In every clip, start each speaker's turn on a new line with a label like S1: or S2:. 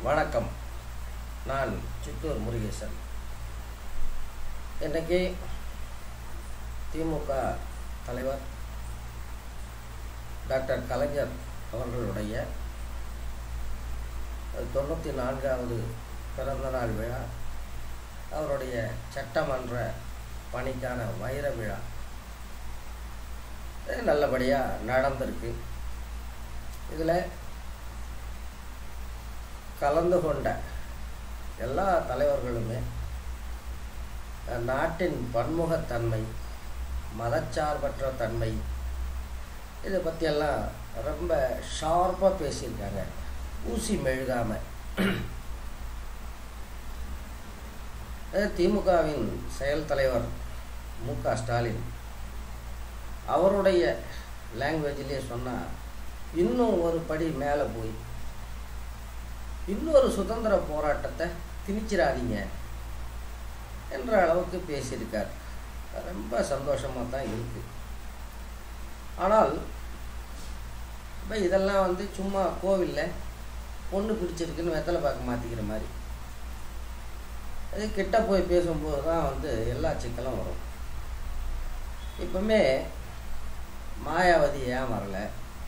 S1: வணக்கம் நான் சித்தூர் முருகேசன் இன்றைக்கி திமுக தலைவர் டாக்டர் கலைஞர் அவர்களுடைய தொண்ணூற்றி நான்காவது பிறந்தநாள் விழா அவருடைய சட்டமன்ற பணிக்கான வைர விழா இது நல்லபடியாக நடந்திருக்கு இதில் கலந்து கொண்ட எல்லா தலைவர்களுமே நாட்டின் பன்முகத்தன்மை மதச்சார்பற்ற தன்மை இதை பற்றியெல்லாம் ரொம்ப ஷார்ப்பாக பேசியிருக்காங்க ஊசி மெழுகாமல் திமுகவின் செயல் தலைவர் மு க ஸ்டாலின் அவருடைய லாங்குவேஜ்லேயே சொன்னால் இன்னும் ஒரு படி மேலே போய் இன்னொரு சுதந்திர போராட்டத்தை திணிச்சிடாதீங்க என்ற அளவுக்கு பேசியிருக்கார் ரொம்ப சந்தோஷமாக தான் இருக்குது ஆனால் இப்போ இதெல்லாம் வந்து சும்மா கோவிலில் பொண்ணு பிடிச்சிருக்குன்னு வெத்தலை பார்க்க மாற்றிக்கிற மாதிரி அது கிட்ட போய் பேசும்போது தான் வந்து எல்லா சிக்கலும் வரும் இப்போமே மாயாவதி ஏன் வரலை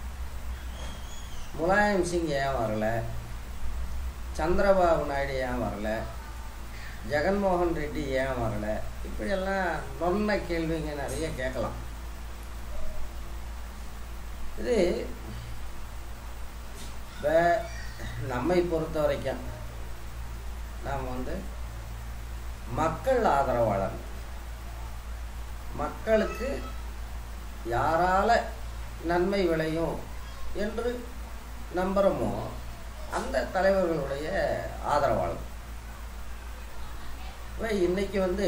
S1: முலாயம் சிங் ஏன் வரலை சந்திரபாபு நாயுடு ஏன் வரலை ஜெகன்மோகன் ரெட்டி ஏன் வரலை இப்படியெல்லாம் நொன்ன கேள்விங்க நிறைய கேட்கலாம் இது இப்போ நம்மை பொறுத்த வரைக்கும் நாம் வந்து மக்கள் ஆதரவாளர் மக்களுக்கு யாரால நன்மை விளையும் என்று நம்புகிறோமோ அந்த தலைவர்களுடைய ஆதரவாளர் இப்போ இன்னைக்கு வந்து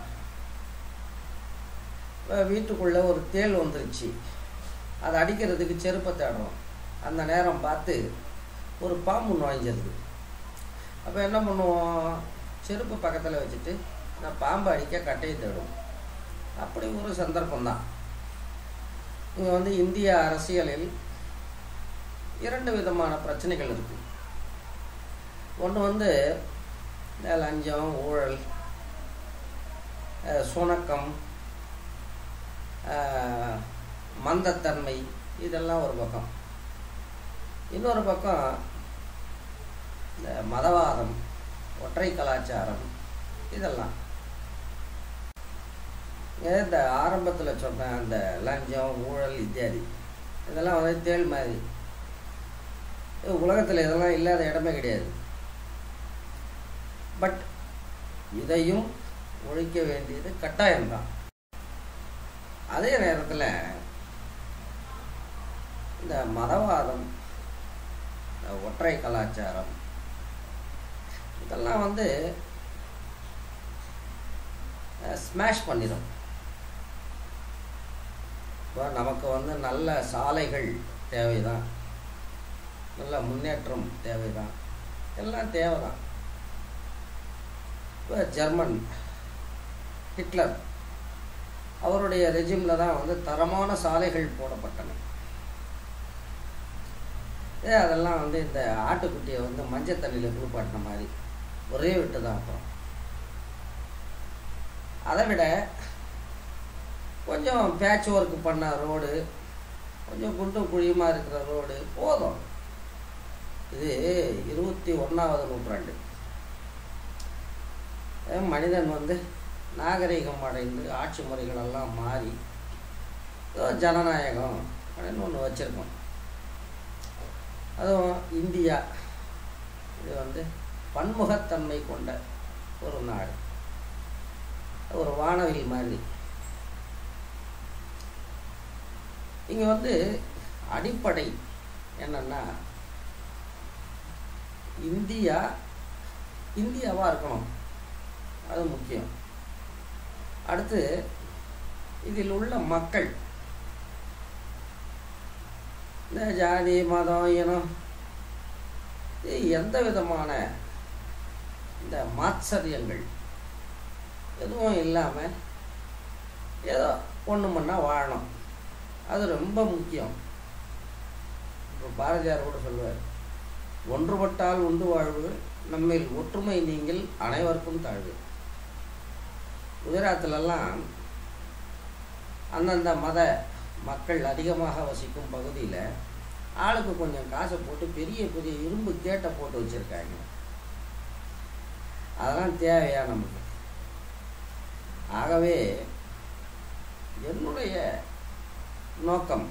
S1: வீட்டுக்குள்ளே ஒரு தேள் வந்துருச்சு அதை அடிக்கிறதுக்கு செருப்பை தேடுறோம் அந்த நேரம் பார்த்து ஒரு பாம்பு நுழைஞ்சிருது அப்போ என்ன பண்ணுவோம் செருப்பு பக்கத்தில் வச்சுட்டு நான் பாம்பு அடிக்க கட்டையை தேடுவோம் அப்படி ஒரு சந்தர்ப்பம்தான் இங்கே வந்து இந்திய அரசியலில் இரண்டு விதமான பிரச்சனைகள் இருக்குது ஒன்று வந்து இந்த லஞ்சம் ஊழல் சுணக்கம் மந்தத்தன்மை இதெல்லாம் ஒரு பக்கம் இன்னொரு பக்கம் இந்த மதவாதம் ஒற்றை கலாச்சாரம் இதெல்லாம் இந்த ஆரம்பத்தில் சொன்ன அந்த லஞ்சம் ஊழல் இத்தியாதி இதெல்லாம் வந்து தேள் மாதிரி உலகத்தில் இதெல்லாம் இல்லாத இடமே கிடையாது பட் இதையும் ஒழிக்க வேண்டியது கட்டாயம்தான் அதே நேரத்தில் இந்த மதவாதம் இந்த ஒற்றை கலாச்சாரம் இதெல்லாம் வந்து ஸ்மாஷ் பண்ணிடும் இப்போ நமக்கு வந்து நல்ல சாலைகள் தேவைதான் நல்ல முன்னேற்றம் தேவைதான் எல்லாம் தேவைதான் இப்போ ஜெர்மன் ஹிட்லர் அவருடைய ரெஜிமில் தான் வந்து தரமான சாலைகள் போடப்பட்டன ஏ அதெல்லாம் வந்து இந்த ஆட்டுக்குட்டியை வந்து மஞ்சள் தண்ணியில் குளிப்பாட்டின மாதிரி ஒரே விட்டு தான் அப்புறம் அதை விட கொஞ்சம் பேட்ச் ஒர்க் பண்ண ரோடு கொஞ்சம் குண்டும் குழியுமாக இருக்கிற ரோடு போதும் இது இருபத்தி ஒன்றாவது நூற்றாண்டு மனிதன் வந்து நாகரிகம் அடைந்து ஆட்சி முறைகளெல்லாம் மாறி ஏதோ ஜனநாயகம் அப்படின்னு ஒன்று வச்சுருக்கோம் அதுவும் இந்தியா இது வந்து பன்முகத்தன்மை கொண்ட ஒரு நாடு ஒரு வானவில் மாதிரி இங்கே வந்து அடிப்படை என்னன்னா இந்தியா இந்தியாவாக இருக்கணும் அது முக்கியம் அடுத்து இதில் உள்ள மக்கள் இந்த ஜாதி மதம் இனம் எந்த விதமான இந்த மாத்சரியங்கள் எதுவும் இல்லாமல் ஏதோ ஒன்று மண்ணா வாழணும் அது ரொம்ப முக்கியம் இப்போ பாரதியார் கூட சொல்லுவார் ஒன்றுபட்டால் உண்டு வாழ்வு நம்மில் ஒற்றுமை நீங்கள் அனைவருக்கும் தாழ்வு குஜராத்திலெல்லாம் அந்தந்த மத மக்கள் அதிகமாக வசிக்கும் பகுதியில் ஆளுக்கு கொஞ்சம் காசை போட்டு பெரிய பெரிய இரும்பு கேட்டை போட்டு வச்சுருக்காங்க அதெல்லாம் தேவையா நமக்கு ஆகவே என்னுடைய நோக்கம்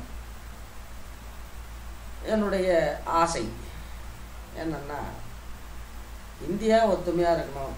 S1: என்னுடைய ஆசை என்னன்னா இந்தியா ஒத்துமையாக இருக்கணும்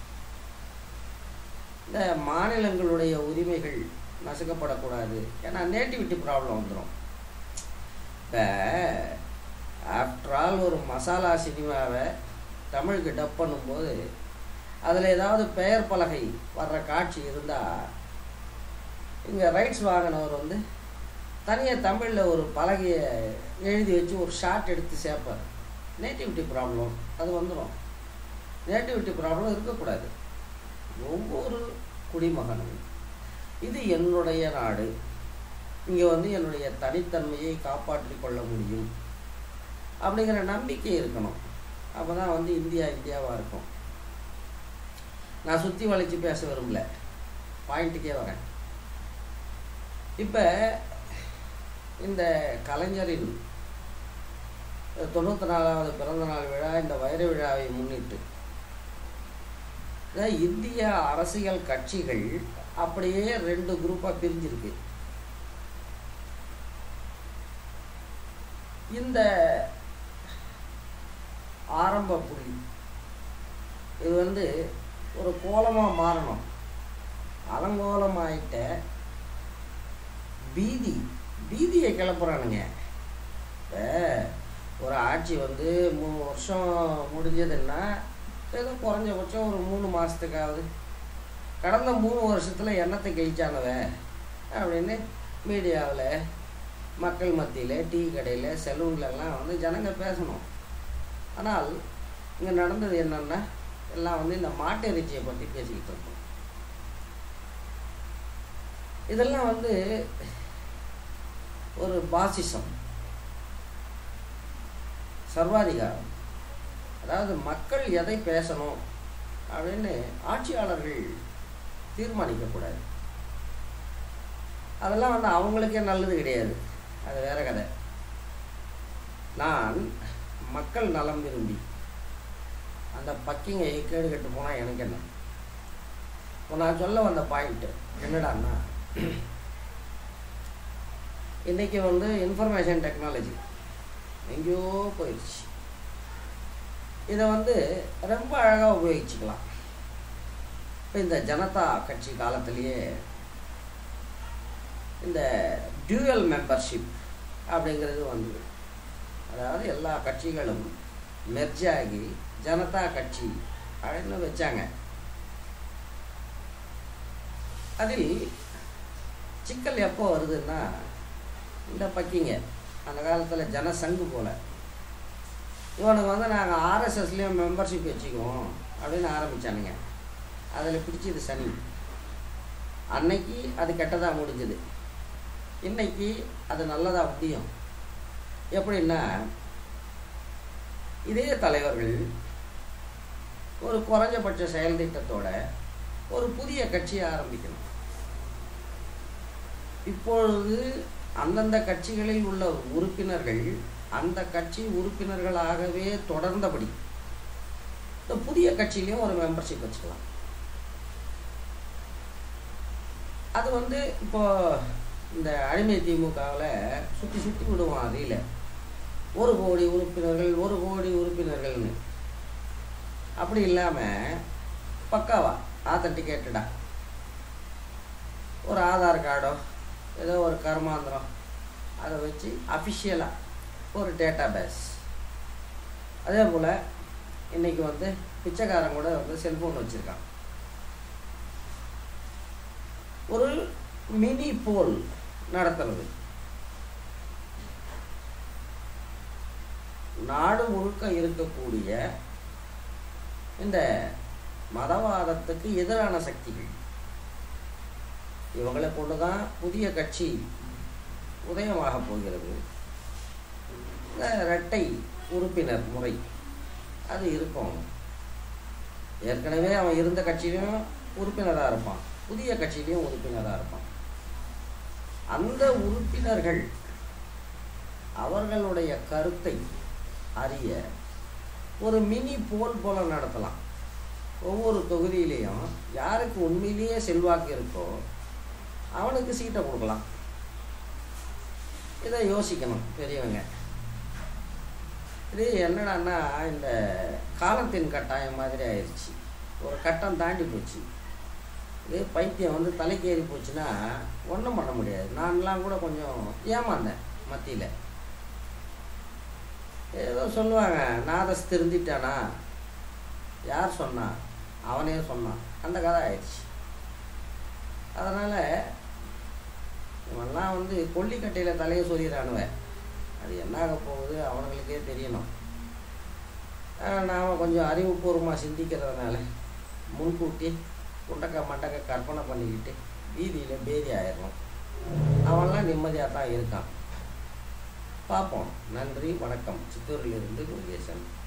S1: இந்த மாநிலங்களுடைய உரிமைகள் நசுக்கப்படக்கூடாது ஏன்னா நேட்டிவிட்டி ப்ராப்ளம் வந்துடும் இப்போ ஆஃப்டர் ஆல் ஒரு மசாலா சினிமாவை தமிழுக்கு டப் பண்ணும்போது அதில் ஏதாவது பெயர் பலகை வர்ற காட்சி இருந்தால் இங்கே ரைட்ஸ் வாங்கினவர் வந்து தனியாக தமிழில் ஒரு பலகையை எழுதி வச்சு ஒரு ஷார்ட் எடுத்து சேர்ப்பார் நேட்டிவிட்டி ப்ராப்ளம் அது வந்துடும் நேட்டிவிட்டி ப்ராப்ளம் இருக்கக்கூடாது ஒவ்வொரு குடிமகனும் இது என்னுடைய நாடு இங்கே வந்து என்னுடைய தனித்தன்மையை காப்பாற்றி கொள்ள முடியும் அப்படிங்கிற நம்பிக்கை இருக்கணும் அப்போ தான் வந்து இந்தியா இந்தியாவாக இருக்கும் நான் சுற்றி வளைச்சு பேச விரும்பல பாயிண்ட்டுக்கே வரேன் இப்போ இந்த கலைஞரின் தொண்ணூற்றி நாலாவது பிறந்த நாள் விழா இந்த வைர விழாவை முன்னிட்டு இந்திய அரசியல் கட்சிகள் அப்படியே ரெண்டு குரூப்பாக பிரிஞ்சிருக்கு இந்த ஆரம்ப புள்ளி இது வந்து ஒரு கோலமாக மாறணும் அலங்கோலமாயிட்ட பீதி பீதியை கிளப்புறானுங்க இப்போ ஒரு ஆட்சி வந்து மூணு வருஷம் முடிஞ்சதுன்னா ஏதோ குறைஞ்சபட்சம் ஒரு மூணு மாதத்துக்காவது கடந்த மூணு வருஷத்தில் எண்ணத்தை கழிச்சானவ அப்படின்னு மீடியாவில் மக்கள் மத்தியில் டீ கடையில் செலூன்லலாம் வந்து ஜனங்க பேசணும் ஆனால் இங்கே நடந்தது என்னென்னா எல்லாம் வந்து இந்த மாட்டு இறைச்சியை பற்றி பேசிக்கிட்டு இருக்கோம் இதெல்லாம் வந்து ஒரு பாசிசம் சர்வாதிகாரம் அதாவது மக்கள் எதை பேசணும் அப்படின்னு ஆட்சியாளர்கள் தீர்மானிக்கக்கூடாது அதெல்லாம் வந்து அவங்களுக்கே நல்லது கிடையாது அது வேற கதை நான் மக்கள் நலம் விரும்பி அந்த பக்கிங்க கேடு கட்டு போனால் எனக்கு என்ன இப்போ நான் சொல்ல வந்த பாயிண்ட்டு என்னடான்னா இன்றைக்கி வந்து இன்ஃபர்மேஷன் டெக்னாலஜி எங்கேயோ போயிடுச்சு இதை வந்து ரொம்ப அழகாக உபயோகிச்சுக்கலாம் இப்போ இந்த ஜனதா கட்சி காலத்திலேயே இந்த டியூவல் மெம்பர்ஷிப் அப்படிங்கிறது வந்தது அதாவது எல்லா கட்சிகளும் மெர்ஜ் ஆகி ஜனதா கட்சி அப்படின்னு வச்சாங்க அதில் சிக்கல் எப்போ வருதுன்னா இந்த பக்கிங்க அந்த காலத்தில் ஜனசங்கு போல் இவனுக்கு வந்து நாங்கள் ஆர்எஸ்எஸ்லேயும் மெம்பர்ஷிப் வச்சுக்குவோம் அப்படின்னு ஆரம்பித்தானுங்க அதில் பிடிச்சது சனி அன்னைக்கு அது கெட்டதாக முடிஞ்சது இன்னைக்கு அது நல்லதாக முடியும் எப்படின்னா இதே தலைவர்கள் ஒரு குறைஞ்சபட்ச செயல் திட்டத்தோட ஒரு புதிய கட்சியை ஆரம்பிக்கணும் இப்பொழுது அந்தந்த கட்சிகளில் உள்ள உறுப்பினர்கள் அந்த கட்சி உறுப்பினர்களாகவே தொடர்ந்தபடி இந்த புதிய கட்சியிலையும் ஒரு மெம்பர்ஷிப் வச்சுக்கலாம் அது வந்து இப்போ இந்த அடிமை திமுகவில் சுற்றி சுற்றி விடுவான் ரீல ஒரு கோடி உறுப்பினர்கள் ஒரு கோடி உறுப்பினர்கள்னு அப்படி இல்லாமல் பக்காவா ஆத்தன்டிகேட்டடா ஒரு ஆதார் கார்டோ ஏதோ ஒரு கர்மாந்திரம் அதை வச்சு அஃபிஷியலாக ஒரு டேட்டா பேஸ் அதே போல் இன்றைக்கி வந்து பிச்சைக்காரன் கூட வந்து செல்ஃபோன் வச்சுருக்கான் ஒரு மினி போல் நடத்துறது நாடு முழுக்க இருக்கக்கூடிய இந்த மதவாதத்துக்கு எதிரான சக்திகள் இவங்களை கொண்டு தான் புதிய கட்சி உதயமாக போகிறது இந்த இரட்டை உறுப்பினர் முறை அது இருக்கும் ஏற்கனவே அவன் இருந்த கட்சியிலையும் உறுப்பினராக இருப்பான் புதிய கட்சியிலையும் உறுப்பினராக இருப்பான் அந்த உறுப்பினர்கள் அவர்களுடைய கருத்தை அறிய ஒரு மினி போல் போல நடத்தலாம் ஒவ்வொரு தொகுதியிலையும் யாருக்கு உண்மையிலேயே செல்வாக்கு இருக்கோ அவனுக்கு சீட்டை கொடுக்கலாம் இதை யோசிக்கணும் பெரியவங்க இது என்னடான்னா இந்த காலத்தின் கட்டாயம் மாதிரி ஆயிடுச்சு ஒரு கட்டம் தாண்டி போச்சு இது பைத்தியம் வந்து தலைக்கு ஏறி போச்சுன்னா ஒன்றும் பண்ண முடியாது நான்லாம் கூட கொஞ்சம் ஏமாந்தேன் மத்தியில் ஏதோ சொல்லுவாங்க நாதஸ் திருந்திட்டானா யார் சொன்னா அவனே சொன்னான் அந்த கதை ஆயிடுச்சு அதனால் இவன்லாம் வந்து கொல்லிக்கட்டையில் தலையை சொல்லிடுறானுவ அது என்ன ஆக போகுது அவனுங்களுக்கே தெரியணும் நாம் கொஞ்சம் அறிவுபூர்வமாக சிந்திக்கிறதுனால முன்கூட்டி குண்டக்க மண்டக்க கற்பனை பண்ணிக்கிட்டு வீதியில் பேதி ஆயிடணும் அவன்லாம் நிம்மதியாக தான் இருக்கான் பார்ப்போம் நன்றி வணக்கம் சித்தூரிலிருந்து முருகேசன்